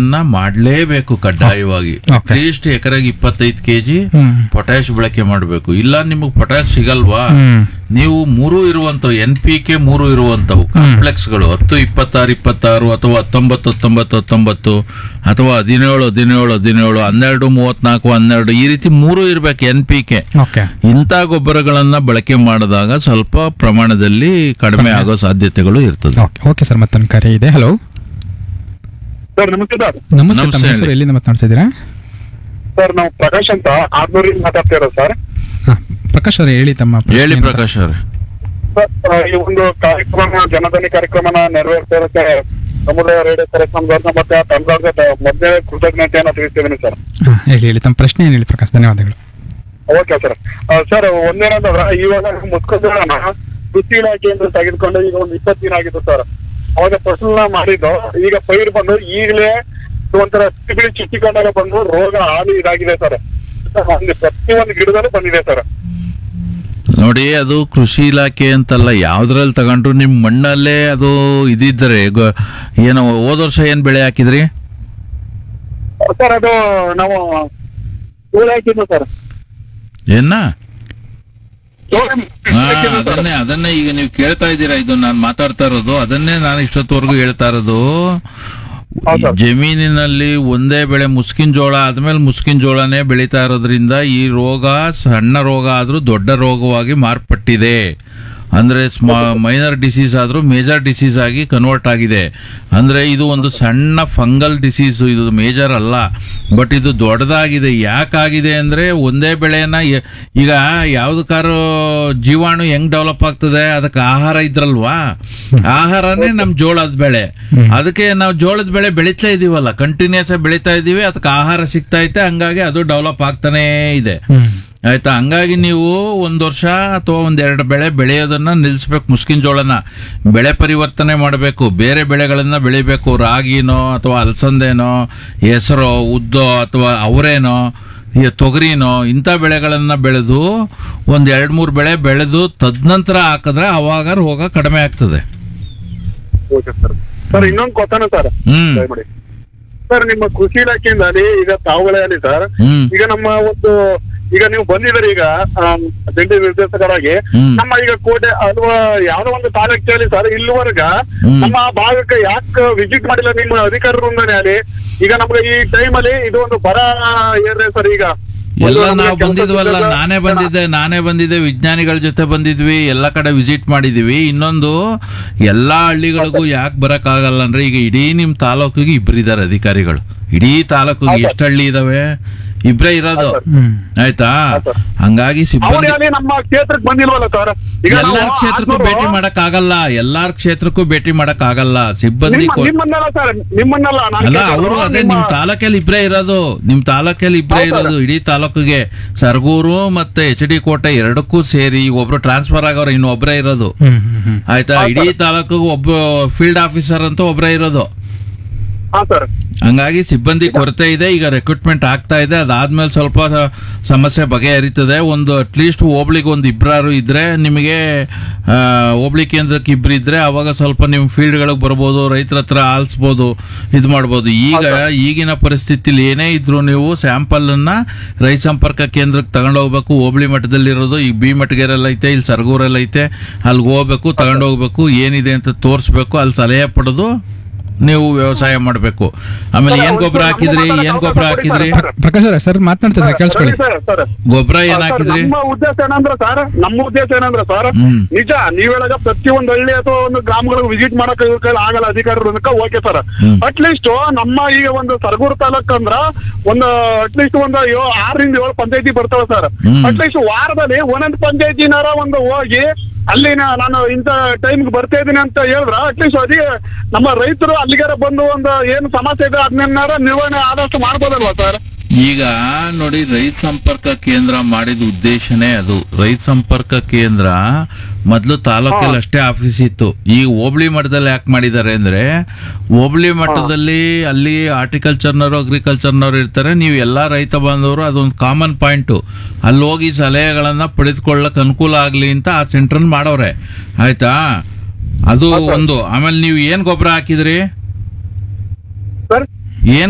ಬಳಕೆಯನ್ನ ಮಾಡಲೇಬೇಕು ಕಡ್ಡಾಯವಾಗಿ Okay. ಅಟ್ಲೀಸ್ಟ್ ಎಕರೆಗೆ ಇಪ್ಪತ್ತೈದು ಕೆಜಿ ಹ್ಮ್ ಪೊಟ್ಯಾಶ್ ಬಳಕೆ ಮಾಡಬೇಕು ಇಲ್ಲ ನಿಮಗೆ ಪೊಟ್ಯಾಶ್ ಸಿಗಲ್ವಾ ಹ್ಮ್ ನೀವು ಮೂರು ಇರುವಂತವು ಎನ್ ಪಿ ಕೆ ಮೂರು ಇರುವಂತವು ಕಾಂಪ್ಲೆಕ್ಸ್ಗಳು ಹತ್ತು ಇಪ್ಪತ್ತಾರು ಇಪ್ಪತ್ತಾರು ಅಥವಾ ಹತ್ತೊಂಬತ್ತು ಹತ್ತೊಂಬತ್ತು ಹತ್ತೊಂಬತ್ತು ಅಥವಾ ಹದಿನೇಳು ಹದಿನೇಳು ಹದಿನೇಳು ಹನ್ನೆರಡು ಮೂವತ್ನಾಲ್ಕು ಹನ್ನೆರಡು ಈ ರೀತಿ ಮೂರು ಇರ್ಬೇಕು ಎನ್ ಪಿ ಕೆ ಓಕೆ ಇಂಥ ಗೊಬ್ಬರಗಳನ್ನ ಬಳಕೆ ಮಾಡಿದಾಗ ಸ್ವಲ್ಪ ಪ್ರಮಾಣದಲ್ಲಿ ಕಡಿಮೆ ಆಗೋ ಸಾಧ್ಯತೆಗಳು ಇರ್ತದೆ ಓಕೆ ಓಕೆ ಸರ್ ಮತ್ತೊಂದು ಕರೆ ಇದೆ ಹಲೋ ಸರ್ ನಮಸ್ತೆ ಸರ್ ನಮಸ್ತೆ ನಮಸ್ತೆ ತಮ್ಮ ಹೆಸರು ಹೇಳಿ. ಎಲ್ಲಿಂದ ಮಾತನಾಡ್ತಾ ಇದ್ದೀರಾ ಸರ್ ನಾವು ಪ್ರಕಾಶ್ ಅಂತ ಆರ್ನೂರಿಂದ ಮಾತಾಡ್ತಾ ಇರೋದು ಸರ್ ಹಾ ಪ್ರಕಾಶ್ ಅವರೇ ಹೇಳಿ ತಮ್ಮ ಪ್ರಶ್ನೆ ಹೇಳಿ ಅಂತ. ಪ್ರಕಾಶ್ ಅವರೇ ಸರ್ ಆ, ಈ ಒಂದು ಕಾರ್ಯಕ್ರಮ ಜನಧನಿ ಕಾರ್ಯಕ್ರಮನ ನೆರವೇರಿಸೋದಕ್ಕೆ ಸಮುದಾಯ ರೇಡಿಯೋ ಕಾರ್ಯಕ್ರಮದವ್ರನ್ನ ಮತ್ತೆ ತಂಡದ ಮೊದಲನೇ ಕೃತಜ್ಞತೆಯನ್ನು ತಿಳಿಸ್ತಿದ್ದೀನಿ ಸರ್ ಹಾ ಹೇಳಿ ಹೇಳಿ ತಮ್ಮ ಪ್ರಶ್ನೆ ಏನು ಹೇಳಿ ಪ್ರಕಾಶ್ ಧನ್ಯವಾದಗಳು ಓಕೆ ಸರ್ ಆ, ಸರ್ ಒಂದೇನಂದ್ರೆ ಇವಾಗ ಮುಸ್ಕೊಂಡೋಣ ಕೃಷಿ ಇಲಾಖೆಯಿಂದ ತೆಗೆದುಕೊಂಡು ಈಗ ಒಂದು ಇಪ್ಪತ್ತು ದಿನ ಆಗಿತ್ತು ಸರ್ ಅವಾಗ ಫಸಲನ್ನ ಮಾಡಿದ್ದು ಈಗ ಪೈರು ಬಂದು ಈಗಲೇ ಒಂಥರ ಸಿಬಿಳಿ ಚಿಟ್ಟಿಕೊಂಡಾಗ ಬಂದು ರೋಗ ಹಾನಿ ಇದಾಗಿದೆ ಸರ್ ಒಂದು ಪ್ರತಿಯೊಂದು ಗಿಡದಲ್ಲೂ ಬಂದಿದೆ ಸರ್ ನೋಡಿ ಅದು ಕೃಷಿ ಇಲಾಖೆ ಅಂತಲ್ಲ ಯಾವ್ದ್ರಲ್ಲಿ ತಗೊಂಡ್ರು ನಿಮ್ ಮಣ್ಣಲ್ಲೇ ಅದು ಇದಿದ್ರೆ ಗೊ- ಏನೋ ಹೋದ ವರ್ಷ ಏನ್ ಬೆಳೆ ಹಾಕಿದ್ರಿ ಸರ್ ಅದು ನಾವು ಜೋಳ ಹಾಕಿದ್ದು ಸರ್ ಏನ ಜೋಳ ಹಾ, ಹಾಕಿದ್ದು ಸರ್. ಅದನ್ನೇ ಅದನ್ನೇ ಈಗ ನೀವು ಕೇಳ್ತಾ ಇದ್ದೀರಾ ಇದು ನಾನು ಮಾತಾಡ್ತಾ ಇರೋದು ಅದನ್ನೇ ನಾನು ಇಷ್ಟೊತ್ತವರೆಗೂ ಹೇಳ್ತಾ ಇರೋದು ಹೌದು ಸರ್. ಜಮೀನಿನಲ್ಲಿ ಒಂದೇ ಬೆಳೆ ಮುಸ್ಕಿನ ಜೋಳ ಆದ್ಮೇಲೆ ಮುಸ್ಕಿನ ಜೋಳನೇ ಬೆಳೀತಾ ಇರೋದ್ರಿಂದ ಈ ರೋಗ ಸಣ್ಣ ರೋಗ ಆದ್ರೂ ದೊಡ್ಡ ರೋಗವಾಗಿ ಮಾರ್ಪಟ್ಟಿದೆ ಅಂದ್ರೆ ಮೈನರ್ ಡಿಸೀಸ್ ಆದ್ರೂ ಮೇಜರ್ ಡಿಸೀಸ್ ಆಗಿ ಕನ್ವರ್ಟ್ ಆಗಿದೆ ಅಂದ್ರೆ ಇದು ಒಂದು ಸಣ್ಣ ಫಂಗಲ್ ಡಿಸೀಸ್ ಇದು ಮೇಜರ್ ಅಲ್ಲ ಬಟ್ ಇದು ದೊಡ್ಡದಾಗಿದೆ ಯಾಕಾಗಿದೆ ಅಂದ್ರೆ ಒಂದೇ ಬೆಳೆನ ಯ- ಈಗ ಯಾವ್ದಕ್ಕಾರು ಜೀವಾಣು ಹೆಂಗ್ ಡೆವಲಪ್ ಆಗ್ತದೆ ಅದಕ್ಕೆ ಆಹಾರ ಇದ್ರಲ್ವಾ ಆಹಾರನೇ ನಮ್ ಜೋಳದ ಬೆಳೆ ಅದಕ್ಕೆ ನಾವು ಜೋಳದ ಬೆಳೆ ಬೆಳೀತಾ ಇದೀವಲ್ಲ ಕಂಟಿನ್ಯೂಸ್ ಆಗಿ ಬೆಳೀತಾ ಇದೀವಿ ಅದಕ್ಕೆ ಆಹಾರ ಸಿಗ್ತಾ ಐತೆ ಹಂಗಾಗಿ ಅದು ಡೆವಲಪ್ ಆಗ್ತಾನೇ ಇದೆ ಹ್ಮ್ ಆಯ್ತಾ ಹಂಗಾಗಿ ನೀವು ಒಂದ್ ವರ್ಷ ಅಥವಾ ಒಂದೆರಡು ಬೆಳೆ ಬೆಳೆಯೋದನ್ನ ನಿಲ್ಲಿಸ್ಬೇಕು ಮುಸ್ಕಿನ ಜೋಳನ ಬೆಳೆ ಪರಿವರ್ತನೆ ಮಾಡಬೇಕು ಬೇರೆ ಬೆಳೆಗಳನ್ನ ಬೆಳಿಬೇಕು ರಾಗಿನೋ ಅಥವಾ ಅಲಸಂದೆನೋ ಹೆಸರೋ ಉದ್ದೋ ಅಥವಾ ಅವರೇನೋ ಈ ತೊಗರಿನೋ ಇಂಥ ಬೆಳೆಗಳನ್ನ ಬೆಳೆದು ಒಂದ್ ಎರಡ್ ಮೂರು ಬೆಳೆ ಬೆಳೆದು ತದನಂತರ ಹಾಕಿದ್ರೆ ಅವಾಗ ರೋಗ ಕಡಿಮೆ ಆಗ್ತದೆ ಓಕೆ ಸರ್ ಸರ್ ಇನ್ನೊಂದು ಕೊತ್ತಾನ ಸರ್ ಹ್ಮ್ ದಯಮಾಡಿ ಸರ್ ನಿಮ್ಮ ಕೃಷಿ ಇಲಾಖೆಯಿಂದ ಅಲ್ಲಿ ಈಗ ತಾವುಗಳಲ್ಲಿ ಸರ್ ಹ್ಮ್ ಈಗ ನಮ್ಮ ಒಂದು ಈಗ ನೀವು ಬಂದಿದ್ದೀರಿ ಈಗ ಆಮ್, ಜಂಟಿ ನಿರ್ದೇಶಕರಾಗಿ ಹ್ಮ್. ನಮ್ಮ ಈಗ ಕೋಟೆ ಅಥವಾ ಯಾವ್ದೋ ಒಂದು ತಾಲೂಕಲ್ಲಿ ಸರ್ ಇಲ್ಲಿವರೆಗ ಹ್ಮ್. ನಮ್ಮ ಭಾಗಕ್ಕೆ ಯಾಕೆ ವಿಸಿಟ್ ಮಾಡಿಲ್ಲ ನಿಮ್ಮ ಅಧಿಕಾರರಿಂದನೇ ಅಲ್ಲಿ ಈಗ ನಮ್ಗೆ ಈ ಟೈಮ್ ಅಲ್ಲಿ ಇದು ಒಂದು ಬರ ಏರಿದೆ ಸರ್ ಈಗ ಎಲ್ಲ ಒಂದು ನಮ್ಗೆ ನಾವು ಕೆಲ್ಸ ಬಂದಿದ್ವಲ್ಲ ಸಿಕ್ಕದ- ನಾನೇ ಬಂದಿದ್ದೆ ನಾನೇ ಬಂದಿದ್ದೆ ವಿಜ್ಞಾನಿಗಳ ಜೊತೆ ಬಂದಿದ್ವಿ ಎಲ್ಲ ಕಡೆ ವಿಸಿಟ್ ಮಾಡಿದೀವಿ ಇನ್ನೊಂದು ಎಲ್ಲಾ ಹಳ್ಳಿಗಳಿಗೂ ಯಾಕೆ ಬರಕ್ಕಾಗಲ್ಲ ಅಂದ್ರೆ ಈಗ ಇಡೀ ನಿಮ್ ತಾಲೂಕಿಗೆ ಇಬ್ರಿದ್ದಾರೆ ಅಧಿಕಾರಿಗಳು ಇಡೀ ತಾಲೂಕಿಗೆ ಎಷ್ಟು ಹಳ್ಳಿ ಇದಾವೆ ಇಬ್ರೇ ಇರೋದು ಹ್ಮ್ ಆಯ್ತಾ ಸರ್. ಹಂಗಾಗಿ ಅವ್ರು ಸಿಬ್ಬಂದಿ ಯಾರೇ ನಮ್ಮ ಕ್ಷೇತ್ರಕ್ಕೆ ಬಂದಿಲ್ವಲ್ಲ ಸರ್ ಈಗ ನಾವು ಎಲ್ಲಾರ ಕ್ಷೇತ್ರಕ್ಕೂ ಆರ್ನೂರು- ಭೇಟಿ ಮಾಡಕ್ ಆಗಲ್ಲ ಎಲ್ಲಾರ ಕ್ಷೇತ್ರಕ್ಕೂ ಭೇಟಿ ಮಾಡಕ್ ಆಗಲ್ಲ ಸಿಬ್ಬಂದಿ ನಿಮ್ಮ- ಕೊ- ನಿಮ್ಮನ್ನಲ್ಲ ಸರ್ ನಿಮ್ಮನ್ನಲ್ಲ ನಾನು ಅಲ್ಲ ಕೇಳ್ತಿರೋದು. ಅವರು ಅದೇ ನಿಮ್ಮ- ನಿಮ್ ತಾಲೂಕಲ್ಲಿ ಇಬ್ರೇ ಇರೋದು ನಿಮ್ ತಾಲೂಕಲ್ಲಿ ಇಬ್ರೇ ಹೌದಲ್ಲ? ಇರೋದು ಇಡೀ ತಾಲೂಕಿಗೆ ಸರ್ಗೂರು ಮತ್ತೆ ಎಚ್ ಡಿ ಕೋಟೆ ಎರಡಕ್ಕೂ ಸೇರಿ ಈಗ ಒಬ್ರು ಟ್ರಾನ್ಸ್ಫರ್ ಆಗೋರು ಇನ್ನು ಒಬ್ರೇ ಇರೋದು ಹ್ಮ್ ಹ್ಮ್ ಹ್ಮ್ ಆಯ್ತಾ ಇಡೀ ತಾಲೂಕಿಗೆ ಒಬ್ಬ ಫೀಲ್ಡ್ ಆಫೀಸರ್ ಅಂತ ಒಬ್ರೇ ಇರೋದು ಹಾ ಸರ್ ಹಂಗಾಗಿ ಸಿಬ್ಬಂದಿ ಕೊರತೆ ಇದೆ ಈಗ ರೆಕ್ರೂಟ್ಮೆಂಟ್ ಆಗ್ತಾ ಇದೆ ಅದಾದ್ಮೇಲೆ ಸ್ವಲ್ಪ ಸ- ಸಮಸ್ಯೆ ಬಗೆಹರಿತದೆ ಒಂದು ಅಟ್ಲೀಸ್ಟ್ ಹೋಬ್ಳಿಗೆ ಒಂದು ಇಬ್ಬರಾರು ಇದ್ರೆ ನಿಮಗೆ ಆ, ಹೋಬ್ಳಿ ಕೇಂದ್ರಕ್ಕೆ ಇಬ್ರು ಇದ್ರೆ ಅವಾಗ ಸ್ವಲ್ಪ ನಿಮ್ಮ ಫೀಲ್ಡ್ಗಳಿಗೆ ಬರ್ಬೋದು ರೈತರ ಹತ್ರ ಆಲಿಸ್ಬೋದು ಇದು ಮಾಡ್ಬೋದು ಈಗ ಈಗಿನ ಪರಿಸ್ಥಿತಿಲಿ ಏನೇ ಇದ್ರು ನೀವು ಸ್ಯಾಂಪಲ್ ಅನ್ನ ರೈತ ಸಂಪರ್ಕ ಕೇಂದ್ರಕ್ಕೆ ತಗೊಂಡೋಗ್ಬೇಕು ಹೋಬಳಿ ಮಟ್ಟದಲ್ಲಿರೋದು ಈಗ ಬಿ ಮಟ್ಟಗೆರೆಲ್ಲ ಐತೆ ಇಲ್ಲಿ ಸರ್ಗೂರಲ್ಲಿ ಐತೆ ಅಲ್ಲಿಗೆ ಹೋಗ್ಬೇಕು ತಗೊಂಡೋಗ್ಬೇಕು ಏನಿದೆ ಅಂತ ತೋರಿಸ್ಬೇಕು ಅಲ್ಲಿ ಸಲಹೆ ಪಡೆದು ನೀವು ವ್ಯವಸಾಯ ಮಾಡಬೇಕು ಆಮೇಲೆ ಏನ್ ಗೊಬ್ಬರ ಹಾಕಿದ್ರಿ ಏನ್ ಗೊಬ್ಬರ ಹಾಕಿದ್ರಿ ಪ್ರಕಾಶ್ ಅವರೇ ಸರ್ ಮಾತನಾಡ್ತಿದ್ರೆ ಕೇಳಿಸ್ಕೊಳ್ಳಿ ಸರ್ ಸರ್ ಗೊಬ್ಬರ ಏನ್ ಸರ್, ಹಾಕಿದ್ರಿ ನಮ್ಮ ಉದ್ದೇಶ ಏನಂದ್ರೆ ಸರ್ ನಮ್ಮ ಉದ್ದೇಶ ಏನಂದ್ರೆ ಸರ್ ಹ್ಮ್. ನಿಜ ನೀವ್ ಹೇಳಾಗ ಪ್ರತಿಯೊಂದು ಹಳ್ಳಿ ಅಥವಾ ಒಂದು ಗ್ರಾಮಗಳಿಗೆ ವಿಸಿಟ್ ಮಾಡಕ್ ಇವ್ರ ಕೈಲಿ ಆಗಲ್ಲ ಅಧಿಕಾರಿಗಳನ್ನ ಓಕೆ ಸರ್ ಹ್ಮ್. ಅಟ್ಲೀಸ್ಟ್ ನಮ್ಮ ಈಗ ಒಂದು ಸರ್ಗೂರು ತಾಲೂಕ್ ಅಂದ್ರ ಒಂದು ಅಟ್ಲೀಸ್ಟ್ ಒಂದು ಯೋ ಆರರಿಂದ ಏಳು ಪಂಚಾಯತಿ ಬರ್ತಾವ ಸರ್ ಹ್ಮ್. ಅಟ್ಲೀಸ್ಟ್ ವಾರದಲ್ಲಿ ಒಂದೊಂದು ಪಂಚಾಯತಿನಾರ ಒಂದು ಹೋಗಿ ಅಲ್ಲಿ ನಾ- ನಾನು ಇಂಥ ಟೈಮ್ಗೆ ಬರ್ತಾ ಇದೀನಿ ಅಂತ ಹೇಳಿದ್ರ ಅಟ್ಲೀಸ್ಟ್ ಅದೇ ನಮ್ಮ ರೈತರು ಅಲ್ಲಿಗಾರ ಬಂದು ಒಂದು ಏನು ಸಮಸ್ಯೆ ಇದೆ ಅದನ್ನೆಲ್ಲಾರ ನಿರ್ವಹಣೆ ಆದಷ್ಟು ಮಾಡ್ಬೋದಲ್ವಾ ಸರ್ ಈಗ ನೋಡಿ ರೈತ ಸಂಪರ್ಕ ಕೇಂದ್ರ ಮಾಡಿದ ಉದ್ದೇಶನೇ ಅದು ರೈತ ಸಂಪರ್ಕ ಕೇಂದ್ರ ಮೊದಲು ತಾಲೂಕಲ್ಲಿ ಅಷ್ಟೇ ಆಫೀಸ್ ಇತ್ತು ಈಗ ಹೋಬಳಿ ಮಟ್ಟದಲ್ಲಿ ಯಾಕೆ ಮಾಡಿದ್ದಾರೆ ಅಂದ್ರೆ ಹೋಬಳಿ ಮಟ್ಟದಲ್ಲಿ ಅಲ್ಲಿ ಹಾರ್ಟಿಕಲ್ಚರ್ನವರು ಅಗ್ರಿಕಲ್ಚರ್ನವರು ಇರ್ತಾರೆ ನೀವು ಎಲ್ಲಾ ರೈತ ಬಾಂಧವರು ಅದೊಂದು ಕಾಮನ್ ಪಾಯಿಂಟ್ ಅಲ್ಲಿ ಹೋಗಿ ಸಲಹೆಗಳನ್ನ ಪಡೆದುಕೊಳ್ಳಕ್ ಅನುಕೂಲ ಆಗ್ಲಿ ಅಂತ ಆ ಸೆಂಟರ್ ಮಾಡವ್ರೆ ಆಯ್ತಾ ಅದು ಒಂದು ಆಮೇಲೆ ನೀವು ಏನ್ ಗೊಬ್ಬರ ಹಾಕಿದ್ರಿ ಸರ್ ಏನ್